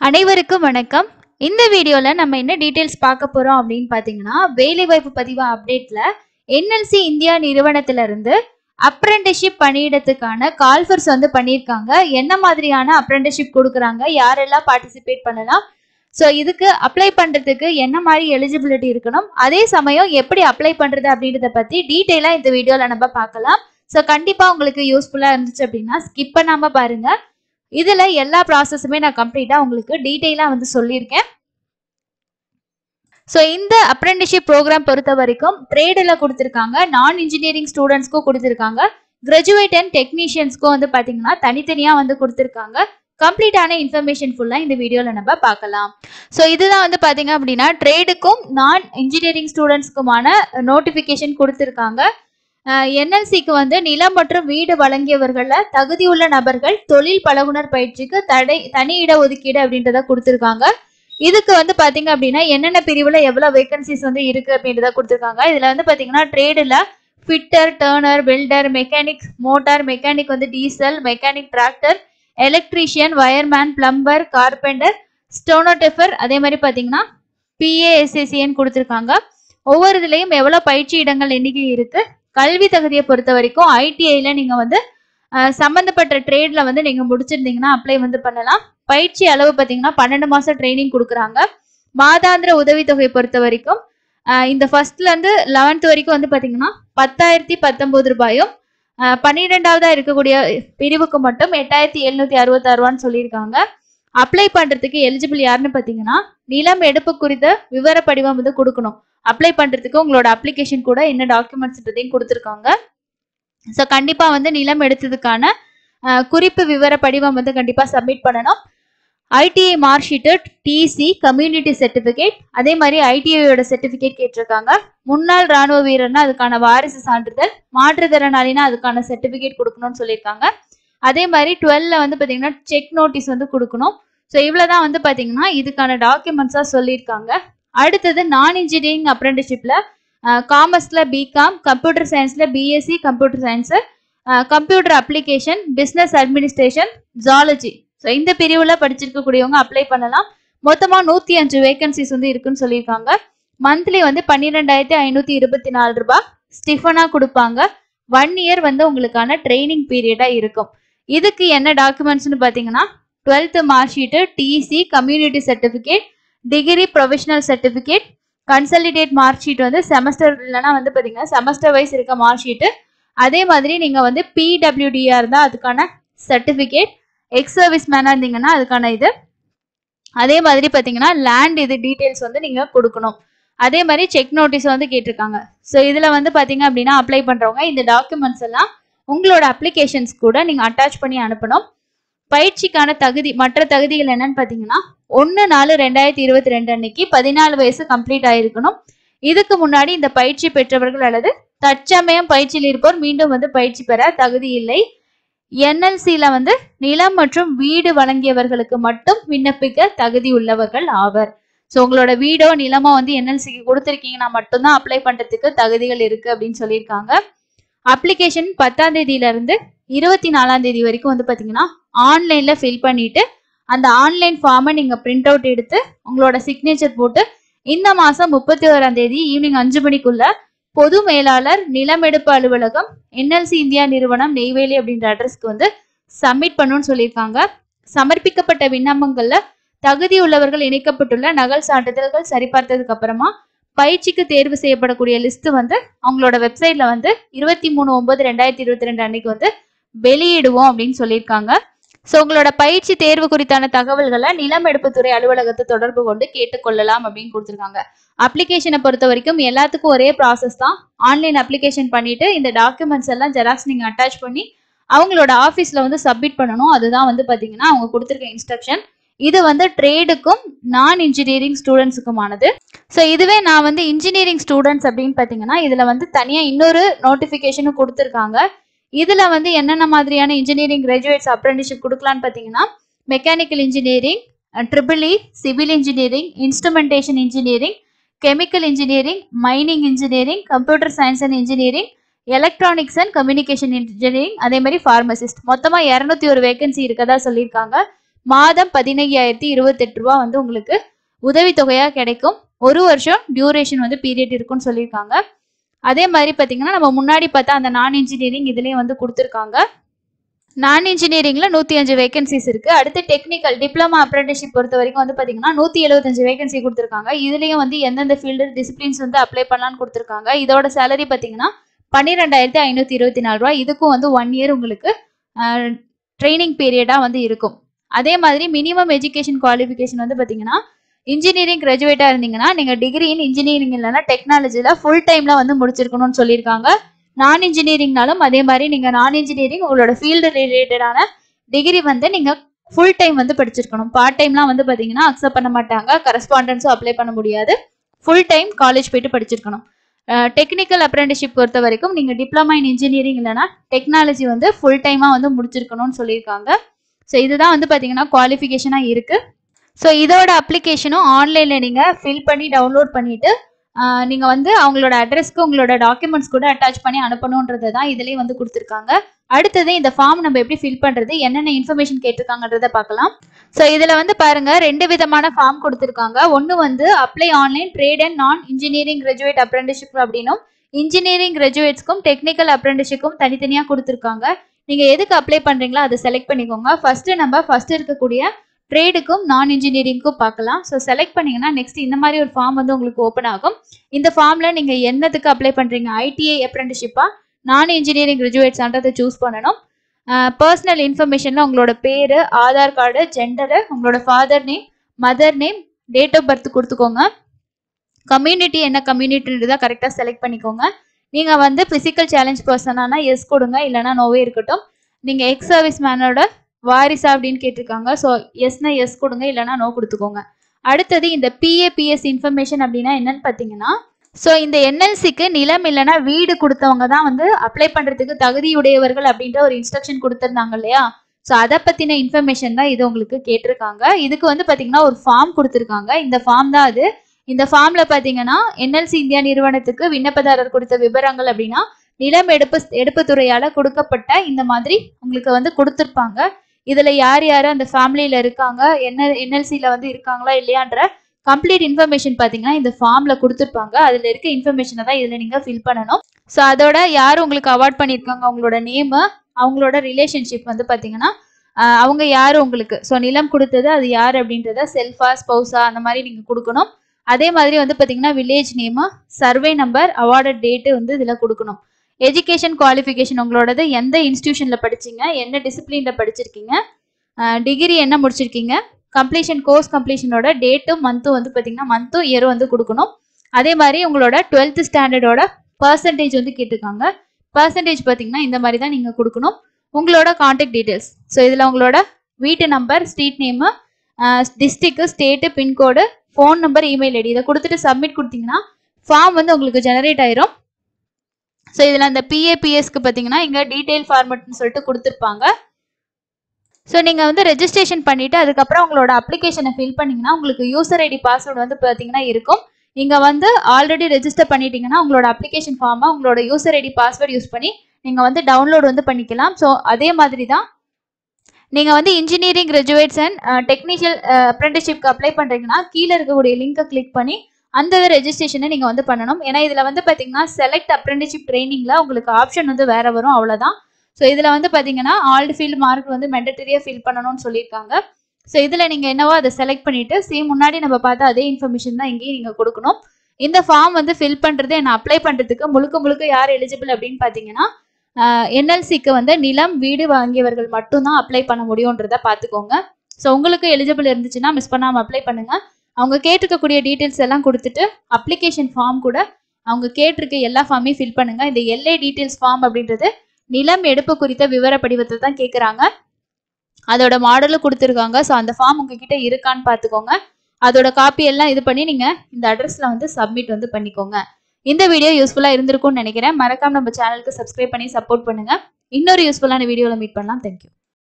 அனைவருக்கும் வணக்கம் இந்த வீடியோவில் நம்ம என்ன டீட்டெயில்ஸ் பார்க்க போகிறோம் அப்படின்னு பார்த்தீங்கன்னா வேலைவாய்ப்பு பதிவு அப்டேட்டில் என்எல்சி இந்தியா நிறுவனத்திலிருந்து அப்ரெண்டிஷிப் பணியிடத்துக்கான கால்ஃபர்ஸ் வந்து பண்ணியிருக்காங்க என்ன மாதிரியான அப்ரெண்டிஷிப் கொடுக்குறாங்க யாரெல்லாம் பார்ட்டிசிபேட் பண்ணலாம் ஸோ இதுக்கு அப்ளை பண்ணுறதுக்கு என்ன மாதிரி எலிஜிபிலிட்டி இருக்கணும் அதே சமயம் எப்படி அப்ளை பண்ணுறது அப்படின்றத பற்றி டீட்டெயிலாக இந்த வீடியோவில் நம்ம பார்க்கலாம் ஸோ கண்டிப்பாக உங்களுக்கு யூஸ்ஃபுல்லாக இருந்துச்சு அப்படின்னா ஸ்கிப் பண்ணாமல் பாருங்கள் இதில் எல்லா ப்ராசஸுமே நான் கம்ப்ளீட்டாக உங்களுக்கு டீட்டெயிலாக வந்து சொல்லியிருக்கேன் ஸோ இந்த அப்ரெண்டிஷிப் ப்ரோக்ராம் பொறுத்த வரைக்கும் ட்ரேடில் கொடுத்துருக்காங்க நான் இன்ஜினியரிங் ஸ்டூடெண்ட்ஸ்க்கும் கொடுத்துருக்காங்க கிராஜுவேட் அண்ட் டெக்னீஷியன்ஸ்க்கும் வந்து பார்த்தீங்கன்னா தனித்தனியாக வந்து கொடுத்துருக்காங்க கம்ப்ளீட்டான இன்ஃபர்மேஷன் ஃபுல்லாக இந்த வீடியோவில் நம்ம பார்க்கலாம் ஸோ இதுதான் வந்து பார்த்தீங்க அப்படின்னா ட்ரேடுக்கும் நான் இன்ஜினியரிங் ஸ்டூடெண்ட்ஸ்க்குமான நோட்டிஃபிகேஷன் கொடுத்துருக்காங்க என்எல்சிக்கு வந்து நிலம் மற்றும் வீடு வழங்கியவர்கள தகுதியுள்ள நபர்கள் தொழில் பழகுனர் பயிற்சிக்கு தடை தனி இட ஒதுக்கீடு அப்படின்றத கொடுத்துருக்காங்க இதுக்கு வந்து பாத்தீங்க அப்படின்னா என்னென்ன பிரிவுல எவ்வளவு வேகன்சிஸ் வந்து இருக்கு அப்படின்றத கொடுத்துருக்காங்க இதுல வந்து பாத்தீங்கன்னா ட்ரேடுல fitter turner welder mechanic motor mechanic வந்து diesel mechanic tractor electrician wireman plumber carpenter stenographer அதே மாதிரி பாத்தீங்கன்னா பிஏஎஸ்எஸ்சின்னு கொடுத்துருக்காங்க ஒவ்வொரு இதுலயும் எவ்வளவு பயிற்சி இடங்கள் எண்ணிக்கை இருக்கு கல்வி தகுதியை பொறுத்த வரைக்கும் ஐடிஐல நீங்க வந்து அஹ், சம்பந்தப்பட்ட ட்ரேட்ல வந்து நீங்க முடிச்சிருந்தீங்கன்னா அப்ளை வந்து பண்ணலாம் பயிற்சி அளவு பார்த்தீங்கன்னா பன்னெண்டு மாசம் ட்ரைனிங் கொடுக்குறாங்க மாதாந்திர உதவித்தொகை பொறுத்த வரைக்கும் அஹ், இந்த ஃபர்ஸ்ட்ல இருந்து லெவன்த் வரைக்கும் வந்து பாத்தீங்கன்னா பத்தாயிரத்தி பத்தொன்பது ரூபாயும் அஹ், பன்னிரெண்டாவதா இருக்கக்கூடிய பிரிவுக்கு மட்டும் எட்டாயிரத்தி எழுநூத்தி அறுபத்தாறு ரூபான்னு சொல்லியிருக்காங்க அப்ளை பண்றதுக்கு எலிஜிபிள் யாருன்னு பாத்தீங்கன்னா நிலம் எடுப்பு குறித்த விவர படிவம் வந்து கொடுக்கணும் அப்ளை பண்றதுக்கு உங்களோட அப்ளிகேஷன் கூட என்ன டாக்குமெண்ட்ஸ்ன்றதையும் கொடுத்துருக்காங்க ஸோ கண்டிப்பா வந்து நிலம் எடுத்ததுக்கான அஹ், குறிப்பு விவர படிவம் வந்து கண்டிப்பா சப்மிட் பண்ணணும் ITI mark sheet TC community certificate அதே மாதிரி ஐடிஐயோட சர்டிஃபிகேட் கேட்டிருக்காங்க முன்னாள் ராணுவ வீரர்னா அதுக்கான வாரிசு சான்றிதழ் மாற்றுத்திறனாளினா அதுக்கான சர்டிஃபிகேட் கொடுக்கணும்னு சொல்லியிருக்காங்க அதே மாதிரி டுவெல்ல வந்து பார்த்தீங்கன்னா செக் நோட்டீஸ் வந்து கொடுக்கணும் ஸோ இவ்வளோதான் வந்து பார்த்தீங்கன்னா இதுக்கான டாக்குமெண்ட்ஸாக சொல்லியிருக்காங்க அடுத்தது நான் இன்ஜினியரிங் அப்ரெண்டிஷிப்பில் காமர்ஸில் பிகாம் கம்ப்யூட்டர் சயின்ஸில் BSc computer science computer application business administration zoology so இந்த பிரிவில் படிச்சிருக்கக்கூடியவங்க அப்ளை பண்ணலாம் மொத்தமாக நூற்றி அஞ்சு வேகன்சிஸ் வந்து இருக்குன்னு சொல்லியிருக்காங்க மந்த்லி வந்து பன்னிரெண்டாயிரத்தி ஐநூற்றி இருபத்தி நாலு ரூபாய் ஸ்டிஃபனாக கொடுப்பாங்க ஒன் இயர் வந்து உங்களுக்கான ட்ரைனிங் பீரியடாக இருக்கும் இதுக்கு என்ன டாக்குமெண்ட்ஸ்னு பார்த்தீங்கன்னா twelfth mark sheet TC community certificate degree professional certificate consolidated mark sheet வந்து செமஸ்டர் இல்லைனா வந்து பார்த்தீங்கன்னா செமஸ்டர் வைஸ் இருக்க மார்க் ஷீட்டு அதே மாதிரி நீங்கள் வந்து பிடபிள்யூடிஆர் இருந்தால் அதுக்கான சர்டிஃபிகேட் எக்ஸ் சர்வீஸ் மேனாக இருந்தீங்கன்னா அதுக்கான இது அதே மாதிரி பார்த்தீங்கன்னா லேண்ட் இது டீட்டெயில்ஸ் வந்து நீங்கள் கொடுக்கணும் அதே மாதிரி செக் நோட்டீஸ் வந்து கேட்டிருக்காங்க ஸோ இதில் வந்து பார்த்தீங்க அப்படின்னா அப்ளை பண்ணுறவங்க இந்த டாக்குமெண்ட்ஸ் எல்லாம் உங்களோட அப்ளிகேஷன்ஸ் கூட நீங்கள் அட்டாச் பண்ணி அனுப்பணும் பயிற்சிக்கான தகுதி மற்ற தகுதிகள் என்னன்னு பார்த்தீங்கன்னா ஒன்று நாலு ரெண்டாயிரத்தி இருபத்தி ரெண்டு அன்னைக்கு பதினாலு வயசு கம்ப்ளீட் ஆயிருக்கணும் இதுக்கு முன்னாடி இந்த பயிற்சி பெற்றவர்கள் அல்லது தற்சமயம் பயிற்சியில் இருப்போர் மீண்டும் வந்து பயிற்சி பெற தகுதி இல்லை என்எல்சியில் வந்து நிலம் மற்றும் வீடு வழங்கியவர்களுக்கு மட்டும் விண்ணப்பிக்க தகுதி உள்ளவர்கள் ஆவர் ஸோ உங்களோட வீடோ நிலமோ வந்து என்எல்சிக்கு கொடுத்துருக்கீங்கன்னா மட்டும்தான் அப்ளை பண்ணுறதுக்கு தகுதிகள் இருக்கு அப்படின்னு சொல்லியிருக்காங்க அப்ளிகேஷன் பத்தாம் தேதியில இருந்து இருபத்தி நாலாம் தேதி வரைக்கும் வந்து பார்த்தீங்கன்னா ஆன்லைனில் ஃபில் பண்ணிட்டு அந்த ஆன்லைன் ஃபார்மை நீங்கள் பிரிண்ட் அவுட் எடுத்து உங்களோட சிக்னேச்சர் போட்டு இந்த மாதம் முப்பத்தி ஓராம் தேதி ஈவினிங் அஞ்சு மணிக்குள்ள பொது மேலாளர் நிலமெடுப்பு அலுவலகம் என்எல்சி இந்தியா நிறுவனம் நெய்வேலி அப்படின்ற அட்ரஸ்க்கு வந்து சப்மிட் பண்ணணும்னு சொல்லியிருக்காங்க சமர்ப்பிக்கப்பட்ட விண்ணப்பங்கள்ல தகுதி உள்ளவர்கள் இணைக்கப்பட்டுள்ள நகல் சான்றிதழ்கள் சரிபார்த்ததுக்கு அப்புறமா பயிற்சிக்கு தேர்வு செய்யப்படக்கூடிய லிஸ்ட் வந்து அவங்களோட வெப்சைட்ல வந்து இருபத்தி மூணு ஒன்பது ரெண்டாயிரத்தி இருபத்தி ரெண்டு அன்னைக்கு வந்து வெளியிடுவோம் அப்படின்னு சொல்லியிருக்காங்க ஸோ உங்களோட பயிற்சி தேர்வு குறித்தான தகவல்களை நிலம் எடுப்புத்துறை அலுவலகத்தை தொடர்பு கொண்டு கேட்டுக்கொள்ளலாம் அப்படின்னு கொடுத்துருக்காங்க அப்ளிகேஷனை பொறுத்த வரைக்கும் எல்லாத்துக்கும் ஒரே ப்ராசஸ் தான் ஆன்லைன் அப்ளிகேஷன் பண்ணிட்டு இந்த டாக்குமெண்ட்ஸ் எல்லாம் ஜெராக்ஸ் நீங்கள் அட்டாச் பண்ணி அவங்களோட ஆஃபீஸில் வந்து சப்மிட் பண்ணணும் அதுதான் வந்து பார்த்தீங்கன்னா அவங்க கொடுத்துருக்க இன்ஸ்ட்ரக்ஷன் இது வந்து ட்ரேடுக்கும் நான் இன்ஜினியரிங் ஸ்டூடெண்ட்ஸுக்குமானது ஸோ இதுவே நான் வந்து இன்ஜினியரிங் ஸ்டூடெண்ட்ஸ் அப்படின்னு பார்த்தீங்கன்னா இதில் வந்து தனியாக இன்னொரு நோட்டிஃபிகேஷனும் கொடுத்துருக்காங்க இதில் வந்து என்னென்ன மாதிரியான இன்ஜினியரிங் கிராஜுவேட்ஸ் அப்ரெண்டிஷிப் கொடுக்கலான்னு பார்த்தீங்கன்னா mechanical engineering triple E civil engineering instrumentation engineering chemical engineering mining engineering computer science and engineering electronics and communication engineering அதே மாதிரி ஃபார்மசிஸ்ட் மொத்தமாக இரநூத்தி ஒரு வேகன்சி இருக்கதா சொல்லியிருக்காங்க மாதம் பதினையாயிரத்தி இருபத்தெட்டு ரூபா வந்து உங்களுக்கு உதவித்தொகையா கிடைக்கும் ஒரு வருஷம் டியூரேஷன் வந்து பீரியட் இருக்குன்னு சொல்லியிருக்காங்க அதே மாதிரி பார்த்தீங்கன்னா நம்ம முன்னாடி பார்த்தா அந்த நான் இன்ஜினியரிங் இதுலேயும் வந்து கொடுத்துருக்காங்க நான் இன்ஜினியரிங்ல நூற்றி அஞ்சு வேகன்சிஸ் இருக்கு அடுத்து டெக்னிக்கல் டிப்ளமா அப்ரெண்டிஷிப் பொறுத்த வரைக்கும் வந்து பார்த்தீங்கன்னா நூற்றி எழுபத்தஞ்சு வேகன்சி கொடுத்துருக்காங்க இதுலேயும் வந்து எந்தெந்த ஃபீல்டு டிசிப்ளின்ஸ் வந்து அப்ளை பண்ணலாம்னு கொடுத்துருக்காங்க இதோட சேலரி பார்த்தீங்கன்னா பன்னிரெண்டாயிரத்தி ஐநூற்றி இருபத்தி நாலு ரூபா இதுக்கும் வந்து ஒன் இயர் உங்களுக்கு ட்ரைனிங் பீரியடாக வந்து இருக்கும் அதே மாதிரி மினிமம் எஜுகேஷன் குவாலிஃபிகேஷன் வந்து பார்த்தீங்கன்னா இன்ஜினியரிங் கிராஜுவேட்டாக இருந்தீங்கன்னா நீங்கள் டிகிரி இன் இன்ஜினியரிங் இல்லைன்னா டெக்னாலஜியில் ஃபுல் டைமில் வந்து முடிச்சிருக்கணும்னு சொல்லியிருக்காங்க நான் இன்ஜினியரிங்னாலும் அதே மாதிரி நீங்கள் நான் இன்ஜினியரிங் உங்களோட ஃபீல்டு ரிலேட்டடான டிகிரி வந்து நீங்கள் ஃபுல் டைம் வந்து படிச்சிருக்கணும் பார்ட் டைம்லாம் வந்து பார்த்தீங்கன்னா அக்செப்ட் பண்ண மாட்டாங்க கரஸ்பாண்டன்ஸும் அப்ளை பண்ண முடியாது ஃபுல் டைம் காலேஜ் போயிட்டு படிச்சிருக்கணும் டெக்னிக்கல் அப்ரெண்டிஷிப் பொறுத்த வரைக்கும் நீங்கள் டிப்ளமா இன் இன்ஜினியரிங் இல்லைனா டெக்னாலஜி வந்து ஃபுல் டைமாக வந்து முடிச்சிருக்கணும்னு சொல்லியிருக்காங்க ஸோ இதுதான் வந்து பார்த்தீங்கன்னா குவாலிஃபிகேஷனாக இருக்குது ஸோ இதோட அப்ளிகேஷனும் ஆன்லைனில் நீங்கள் ஃபில் பண்ணி டவுன்லோட் பண்ணிவிட்டு நீங்கள் வந்து அவங்களோட அட்ரஸ்க்கு உங்களோட டாக்குமெண்ட்ஸ் கூட அட்டாச் பண்ணி அனுப்பணுன்றது தான் இதுலேயும் வந்து கொடுத்துருக்காங்க அடுத்தது இந்த ஃபார்ம் நம்ம எப்படி ஃபில் பண்ணுறது என்னென்ன இன்ஃபர்மேஷன் கேட்டிருக்காங்கன்றத பார்க்கலாம் ஸோ இதில் வந்து பாருங்க ரெண்டு விதமான ஃபார்ம் கொடுத்துருக்காங்க ஒன்று வந்து apply online trade and non engineering graduate apprenticeship அப்படின்னும் இன்ஜினியரிங் கிராஜுவேட்ஸ்க்கும் டெக்னிக்கல் அப்ரெண்டிஷிப்க்கும் தனித்தனியாக கொடுத்துருக்காங்க நீங்கள் எதுக்கு அப்ளை பண்ணுறீங்களோ அதை செலக்ட் பண்ணிக்கோங்க ஃபஸ்ட்டு நம்ம ஃபஸ்ட்டு இருக்கக்கூடிய ட்ரேடுக்கும் நான் இன்ஜினியரிங்க்கும் பார்க்கலாம் ஸோ செலக்ட் பண்ணீங்கன்னா நெக்ஸ்ட் இந்த மாதிரி ஒரு ஃபார்ம் வந்து உங்களுக்கு ஓப்பன் ஆகும் இந்த ஃபார்மில் நீங்கள் என்னத்துக்கு அப்ளை பண்ணுறீங்க ஐடிஐ அப்ரெண்டிஷிப்பா நான் இன்ஜினியரிங் கிராஜுவேட்ஸான்றதை சூஸ் பண்ணணும் பர்சனல் இன்ஃபர்மேஷனில் உங்களோட பேர் ஆதார் கார்டு ஜெண்டரு உங்களோட father name mother name date of birth கொடுத்துக்கோங்க கம்யூனிட்டி என்ன கம்யூனிட்டின்றதை கரெக்டாக செலக்ட் பண்ணிக்கோங்க நீங்கள் வந்து ஃபிசிக்கல் சேலஞ்ச் பர்சனானா எஸ் கொடுங்க இல்லைனா நோவே இருக்கட்டும் நீங்கள் எக்ஸ் சர்வீஸ் மேனோட வாரிசா அப்படின்னு கேட்டிருக்காங்க ஸோ எஸ்னா எஸ் கொடுங்க இல்லைனா நோ கொடுத்துக்கோங்க அடுத்தது இந்த பிஏபிஎஸ் இன்ஃபர்மேஷன் அப்படின்னா என்னன்னு பார்த்தீங்கன்னா ஸோ இந்த என்எல்சிக்கு நிலம் இல்லைன்னா வீடு கொடுத்தவங்க தான் வந்து அப்ளை பண்ணுறதுக்கு தகுதியுடையவர்கள் அப்படின்ற ஒரு இன்ஸ்ட்ரக்ஷன் கொடுத்துருந்தாங்க இல்லையா ஸோ அதை பற்றின இன்ஃபர்மேஷன் தான் இது உங்களுக்கு கேட்டிருக்காங்க இதுக்கு வந்து பார்த்தீங்கன்னா ஒரு ஃபார்ம் கொடுத்துருக்காங்க இந்த ஃபார்ம் தான் அது இந்த ஃபார்மில் பார்த்தீங்கன்னா என்எல்சி இந்தியா நிறுவனத்துக்கு விண்ணப்பதாரர் கொடுத்த விவரங்கள் அப்படின்னா நிலம் எடுப்பு எடுப்பு துறையால் கொடுக்கப்பட்ட இந்த மாதிரி உங்களுக்கு வந்து கொடுத்துருப்பாங்க இதில் யார் யார் அந்த ஃபேமிலியில் இருக்காங்க என்ன என்எல்சியில் வந்து இருக்காங்களா இல்லையான்ற கம்ப்ளீட் இன்ஃபர்மேஷன் பார்த்தீங்கன்னா இந்த ஃபார்மில் கொடுத்துருப்பாங்க அதில் இருக்க இன்ஃபர்மேஷனை தான் இதில் நீங்கள் ஃபில் பண்ணணும் ஸோ அதோட யார் உங்களுக்கு அவார்ட் பண்ணியிருக்காங்க அவங்களோட நேமு அவங்களோட ரிலேஷன்ஷிப் வந்து பார்த்தீங்கன்னா ஆஹ் அவங்க யார் உங்களுக்கு ஸோ நிலம் கொடுத்தது அது யார் அப்படின்றத செல்ஃபா ஸ்பௌஸா அந்த மாதிரி நீங்கள் கொடுக்கணும் அதே மாதிரி வந்து பார்த்தீங்கன்னா village name survey number awarded date வந்து இதில் கொடுக்கணும் எஜுகேஷன் குவாலிஃபிகேஷன் உங்களோடது எந்த இன்ஸ்டியூஷனில் படிச்சீங்க என்ன டிசிப்ளினில் படிச்சிருக்கீங்க டிகிரி என்ன முடிச்சிருக்கீங்க கம்ப்ளீஷன் கோர்ஸ் கம்ப்ளீஷனோட டேட்டும் மந்த்தும் வந்து பார்த்தீங்கன்னா மந்த்தும் இயரும் வந்து கொடுக்கணும் அதே மாதிரி உங்களோட டுவெல்த் ஸ்டாண்டர்டோட பர்சன்டேஜ் வந்து கேட்டிருக்காங்க பர்சன்டேஜ் பார்த்தீங்கன்னா இந்த மாதிரி தான் நீங்கள் கொடுக்கணும் உங்களோட காண்டாக்ட் டீட்டெயில்ஸ் ஸோ இதில் உங்களோட வீட்டு number street name district state pincode phone number email ID இதை கொடுத்துட்டு சப்மிட் கொடுத்தீங்கன்னா ஃபார்ம் வந்து உங்களுக்கு ஜெனரேட் ஆயிரும் ஸோ இதில் அந்த பிஏபிஎஸ்க்கு பார்த்தீங்கன்னா இங்கே டீட்டெயில் ஃபார்மெட்னு சொல்லிட்டு கொடுத்துருப்பாங்க ஸோ நீங்கள் வந்து ரெஜிஸ்ட்ரேஷன் பண்ணிவிட்டு அதுக்கப்புறம் உங்களோட அப்ளிகேஷனை ஃபில் பண்ணிங்கன்னா உங்களுக்கு யூசர் ஐடி பாஸ்வேர்டு வந்து பார்த்தீங்கன்னா இருக்கும் இங்கே வந்து ஆல்ரெடி ரெஜிஸ்டர் பண்ணிட்டீங்கன்னா உங்களோட அப்ளிகேஷன் ஃபார்மை உங்களோட யூசர் ஐடி பாஸ்வேர்டு யூஸ் பண்ணி நீங்கள் வந்து டவுன்லோட் வந்து பண்ணிக்கலாம் ஸோ அதே மாதிரி தான் நீங்கள் வந்து இன்ஜினியரிங் கிராஜுவேட்ஸ் அண்ட் டெக்னிக்கல் அப்ரெண்டிஷிப்க்கு அப்ளை பண்ணுறீங்கன்னா கீழே இருக்கக்கூடிய லிங்கை கிளிக் பண்ணி அந்த ரெஜிஸ்ட்ரேஷனை நீங்கள் வந்து பண்ணணும் ஏன்னா இதில் வந்து பார்த்தீங்கன்னா செலக்ட் அப்ரெண்டிஷிப் ட்ரைனிங்கில் உங்களுக்கு ஆப்ஷன் வந்து வேறு வரும் அவ்வளோதான் ஸோ இதில் வந்து பார்த்தீங்கன்னா ஆல்டு ஃபீல்டு மார்க் வந்து மெண்டட்டரியாக ஃபில் பண்ணணும்னு சொல்லியிருக்காங்க ஸோ இதில் நீங்கள் என்னவோ அதை செலக்ட் பண்ணிவிட்டு சேம் முன்னாடி நம்ம பார்த்த அதே இன்ஃபர்மேஷன் தான் இங்கேயும் நீங்கள் கொடுக்கணும் இந்த ஃபார்ம் வந்து ஃபில் பண்ணுறது என்ன அப்ளை பண்ணுறதுக்கு முழுக்க முழுக்க யார் எலிஜிபிள் அப்படின்னு பார்த்தீங்கன்னா என்எல்சிக்கு வந்து நிலம் வீடு வாங்கியவர்கள் மட்டும்தான் அப்ளை பண்ண முடியுன்றதை பார்த்துக்கோங்க ஸோ உங்களுக்கு எலிஜிபிள் இருந்துச்சுன்னா மிஸ் பண்ணாமல் அப்ளை பண்ணுங்க அவங்க கேட்டிருக்கக்கூடிய டீட்டெயில்ஸ் எல்லாம் கொடுத்துட்டு அப்ளிகேஷன் ஃபார்ம் கூட அவங்க கேட்டிருக்க எல்லா ஃபார்மையும் ஃபில் பண்ணுங்க இந்த எல்ஏ டீட்டெயில்ஸ் ஃபார்ம் அப்படின்றது நிலம் எடுப்பு குறித்த விவர படிவத்தை தான் கேட்குறாங்க அதோட மாடலும் கொடுத்துருக்காங்க ஸோ அந்த ஃபார்ம் உங்ககிட்ட இருக்கான்னு பார்த்துக்கோங்க அதோட காப்பி எல்லாம் இது பண்ணி நீங்கள் இந்த அட்ரஸில் வந்து சப்மிட் வந்து பண்ணிக்கோங்க இந்த வீடியோ யூஸ்ஃபுல்லாக இருந்திருக்கும்னு நினைக்கிறேன் மறக்காம நம்ம சேனலுக்கு சப்ஸ்கிரைப் பண்ணி சப்போர்ட் பண்ணுங்க இன்னொரு யூஸ்ஃபுல்லான வீடியோவில் மீட் பண்ணலாம் தேங்க்யூ